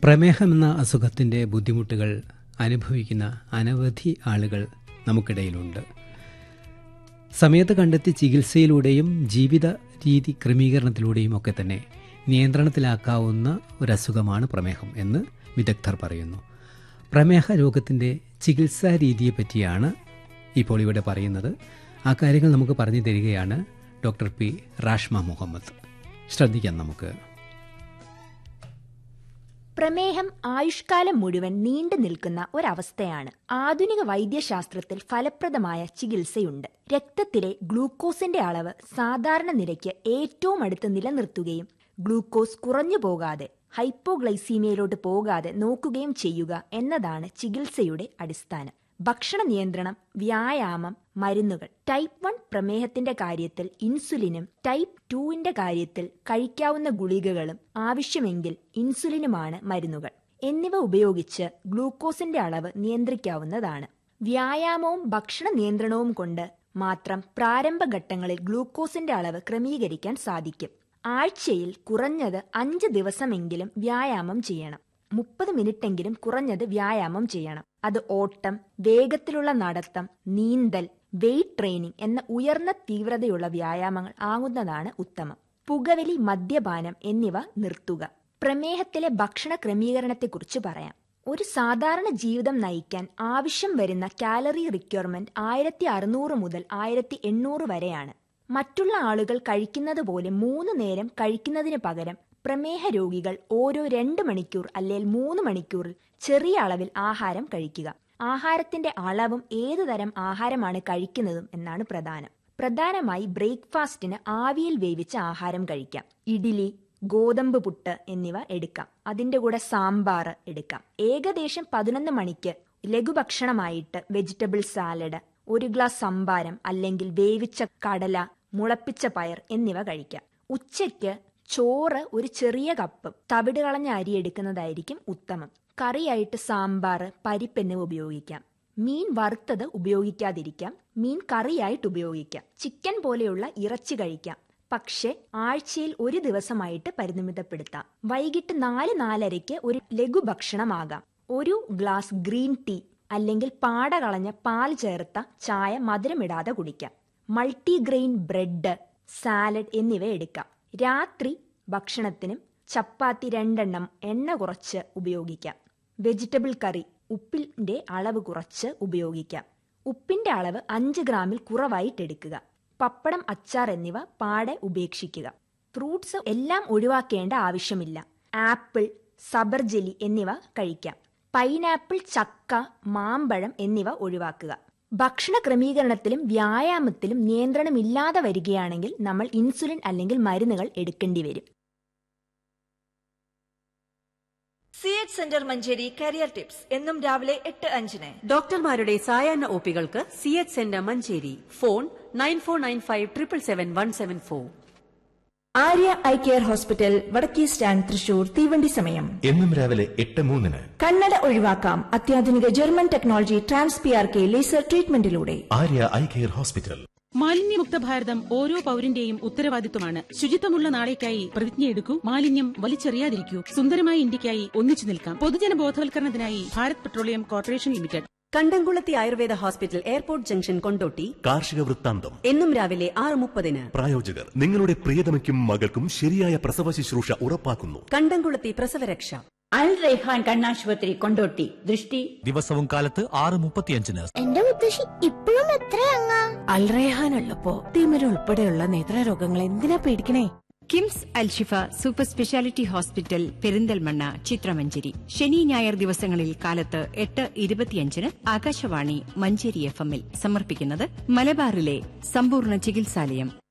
പ്രമേഹമെന്ന അസുഖത്തിൻ്റെ ബുദ്ധിമുട്ടുകൾ അനുഭവിക്കുന്ന അനവധി ആളുകൾ നമുക്കിടയിലുണ്ട് സമയത്ത് കണ്ടെത്തി ചികിത്സയിലൂടെയും ജീവിത രീതി ക്രമീകരണത്തിലൂടെയും ഒക്കെ തന്നെ നിയന്ത്രണത്തിലാക്കാവുന്ന ഒരസുഖമാണ് പ്രമേഹം എന്ന് വിദഗ്ധർ പറയുന്നു പ്രമേഹ രോഗത്തിൻ്റെ ചികിത്സാ രീതിയെ പറ്റിയാണ് ഇപ്പോൾ ഇവിടെ പറയുന്നത് ആ കാര്യങ്ങൾ നമുക്ക് പറഞ്ഞു തരികയാണ് ഡോക്ടർ പി റാഷ്മ മുഹമ്മദ് ശ്രദ്ധിക്കാം നമുക്ക് പ്രമേഹം ആയുഷ്കാലം മുഴുവൻ നീണ്ടു നിൽക്കുന്ന ഒരവസ്ഥയാണ് ആധുനിക വൈദ്യശാസ്ത്രത്തിൽ ഫലപ്രദമായ ചികിത്സയുണ്ട് രക്തത്തിലെ ഗ്ലൂക്കോസിന്റെ അളവ് സാധാരണ നിരക്ക് ഏറ്റവും അടുത്ത് നിലനിർത്തുകയും ഗ്ലൂക്കോസ് കുറഞ്ഞു പോകാതെ ഹൈപ്പോഗ്ലൈസീമിയയിലോട്ട് പോകാതെ നോക്കുകയും ചെയ്യുക എന്നതാണ് ചികിത്സയുടെ അടിസ്ഥാനം ഭക്ഷണ നിയന്ത്രണം വ്യായാമം മരുന്നുകൾ ടൈപ്പ് വൺ പ്രമേഹത്തിന്റെ കാര്യത്തിൽ ഇൻസുലിനും ടൈപ്പ് ടുവിന്റെ കാര്യത്തിൽ കഴിക്കാവുന്ന ഗുളികകളും ആവശ്യമെങ്കിൽ ഇൻസുലിനുമാണ് മരുന്നുകൾ എന്നിവ ഉപയോഗിച്ച് ഗ്ലൂക്കോസിന്റെ അളവ് നിയന്ത്രിക്കാവുന്നതാണ് വ്യായാമവും ഭക്ഷണ നിയന്ത്രണവും കൊണ്ട് മാത്രം പ്രാരംഭഘട്ടങ്ങളിൽ ഗ്ലൂക്കോസിന്റെ അളവ് ക്രമീകരിക്കാൻ സാധിക്കും ആഴ്ചയിൽ കുറഞ്ഞത് അഞ്ച് ദിവസമെങ്കിലും വ്യായാമം ചെയ്യണം മുപ്പത് മിനിറ്റെങ്കിലും കുറഞ്ഞത് വ്യായാമം ചെയ്യണം അത് ഓട്ടം വേഗത്തിലുള്ള നടത്തം നീന്തൽ വെയ്റ്റ് ട്രെയിനിങ് എന്ന ഉയർന്ന തീവ്രതയുള്ള വ്യായാമങ്ങൾ ആകുന്നതാണ് ഉത്തമം പുകവലി മദ്യപാനം എന്നിവ നിർത്തുക പ്രമേഹത്തിലെ ഭക്ഷണ ക്രമീകരണത്തെക്കുറിച്ച് പറയാം ഒരു സാധാരണ ജീവിതം നയിക്കാൻ ആവശ്യം വരുന്ന കാലറി റിക്വയർമെന്റ് ആയിരത്തി അറുന്നൂറ് മുതൽ ആയിരത്തി എണ്ണൂറ് വരെയാണ് മറ്റുള്ള ആളുകൾ കഴിക്കുന്നത് പോലെ മൂന്ന് നേരം കഴിക്കുന്നതിന് പകരം പ്രമേഹ രോഗികൾ ഓരോ രണ്ട് മണിക്കൂർ അല്ലെങ്കിൽ മൂന്ന് മണിക്കൂറിൽ ചെറിയ അളവിൽ ആഹാരം കഴിക്കുക ആഹാരത്തിന്റെ അളവും ഏതു തരം ആഹാരമാണ് കഴിക്കുന്നതും എന്നാണ് പ്രധാനം പ്രധാനമായി ബ്രേക്ക്ഫാസ്റ്റിന് ആവിയിൽ വേവിച്ച ആഹാരം കഴിക്കാം ഇഡ്ഡലി ഗോതമ്പ് പുട്ട് എന്നിവ എടുക്കാം അതിന്റെ കൂടെ സാമ്പാർ എടുക്കാം ഏകദേശം പതിനൊന്ന് മണിക്ക് ലഘുഭക്ഷണമായിട്ട് വെജിറ്റബിൾ സാലഡ് ഒരു ഗ്ലാസ് സംഭാരം അല്ലെങ്കിൽ വേവിച്ച കടല മുളപ്പിച്ച പയർ എന്നിവ കഴിക്കാം ഉച്ചയ്ക്ക് ചോറ് ഒരു ചെറിയ കപ്പ് തവിട് കളഞ്ഞ അരി എടുക്കുന്നതായിരിക്കും ഉത്തമം കറിയായിട്ട് സാമ്പാർ പരിപ്പ് എന്നിവ ഉപയോഗിക്കാം മീൻ വറുത്തത് ഉപയോഗിക്കാതിരിക്കാം മീൻ കറിയായിട്ട് ഉപയോഗിക്കാം ചിക്കൻ പോലെയുള്ള ഇറച്ചി കഴിക്കാം പക്ഷെ ആഴ്ചയിൽ ഒരു ദിവസമായിട്ട് പരിമിതപ്പെടുത്താം വൈകിട്ട് നാല് നാലരയ്ക്ക് ഒരു ലഘുഭക്ഷണമാകാം ഒരു ഗ്ലാസ് ഗ്രീൻ ടീ അല്ലെങ്കിൽ പാട കളഞ്ഞ പാൽ ചേർത്ത ചായ മധുരമിടാതെ കുടിക്കാം മൾട്ടിഗ്രെയിൻ ബ്രെഡ് സാലഡ് എന്നിവ എടുക്കാം രാത്രി ഭക്ഷണത്തിനും ചപ്പാത്തി രണ്ടെണ്ണം എണ്ണ കുറച്ച് ഉപയോഗിക്കാം വെജിറ്റബിൾ കറി ഉപ്പിന്റെ അളവ് കുറച്ച് ഉപയോഗിക്കാം ഉപ്പിന്റെ അളവ് അഞ്ച് ഗ്രാമിൽ കുറവായിട്ട് എടുക്കുക പപ്പടം അച്ചാർ എന്നിവ പാടെ ഉപേക്ഷിക്കുക ഫ്രൂട്ട്സ് എല്ലാം ഒഴിവാക്കേണ്ട ആവശ്യമില്ല ആപ്പിൾ സബർജെലി എന്നിവ കഴിക്കാം പൈനാപ്പിൾ ചക്ക മാമ്പഴം എന്നിവ ഒഴിവാക്കുക ഭക്ഷണ ക്രമീകരണത്തിലും വ്യായാമത്തിലും നിയന്ത്രണമില്ലാതെ വരികയാണെങ്കിൽ നമ്മൾ ഇൻസുലിൻ അല്ലെങ്കിൽ മരുന്നുകൾ എടുക്കേണ്ടി വരും C H centre Manjeri career tips എന്നും രാവിലെ എട്ട് അഞ്ചിന് ഡോക്ടർമാരുടെ സായാഹ്ന ഒപികൾക്ക് C H centre Manjeri phone nine four nine five triple seven one seven four Arya eye care hospital വടക്കേ സ്റ്റാൻഡ് തൃശൂർ തീവണ്ടി സമയം എന്നും രാവിലെ എട്ട് മൂന്നിന് കണ്ണട ഒഴിവാക്കാം അത്യാധുനിക German technology trans P R K laser ട്രീറ്റ്മെന്റിലൂടെ ആര്യ ഐ കെയർ ഹോസ്പിറ്റൽ മാലിന്യമുക്ത ഭാരതം ഓരോ പൌരന്റെയും ഉത്തരവാദിത്വമാണ് ശുചിത്വമുള്ള നാളേക്കായി പ്രതിജ്ഞയെടുക്കൂ മാലിന്യം വലിച്ചെറിയാതിരിക്കൂ സുന്ദരമായ ഇന്ത്യക്കായി ഒന്നിച്ചു നിൽക്കാം പൊതുജന ബോധവൽക്കരണത്തിനായി Bharat petroleum corporation limited Kandamkulathi Ayurveda hospital airport junction Kondotty കാർഷിക വൃത്താന്തം എന്നും രാവിലെ ആറ് മുപ്പതിന് പ്രായോജകർ നിങ്ങളുടെ പ്രിയതമയ്ക്കും മകൾക്കും ശരിയായ പ്രസവ ശുശ്രൂഷ ഉറപ്പാക്കുന്നു കണ്ടംകുളത്തി പ്രസവരക്ഷ അൽ റൈഹാൻ കണ്ണാശുപത്രി കൊണ്ടോട്ടി ദൃഷ്ടി ദിവസവും കാലത്ത് ആറ് മുപ്പത്തിയഞ്ചിന് എന്റെ മുത്തശ്ശി ഇപ്പോഴും എത്രയങ്ങ അൽറേഹാൻ ഉള്ളപ്പോ തിമിര ഉൾപ്പെടെയുള്ള നേത്രരോഗങ്ങൾ എന്തിനാ പേടിക്കണേ KIMS Alshifa super speciality hospital Perinthalmanna ചിത്രമഞ്ചേരി ശനി ഞായർ ദിവസങ്ങളിൽ കാലത്ത് എട്ട് ഇരുപത്തിയഞ്ചിന് ആകാശവാണി മഞ്ചേരി എഫ് എമ്മിൽ സമർപ്പിക്കുന്നത് മലബാറിലെ സമ്പൂർണ്ണ ചികിത്സാലയം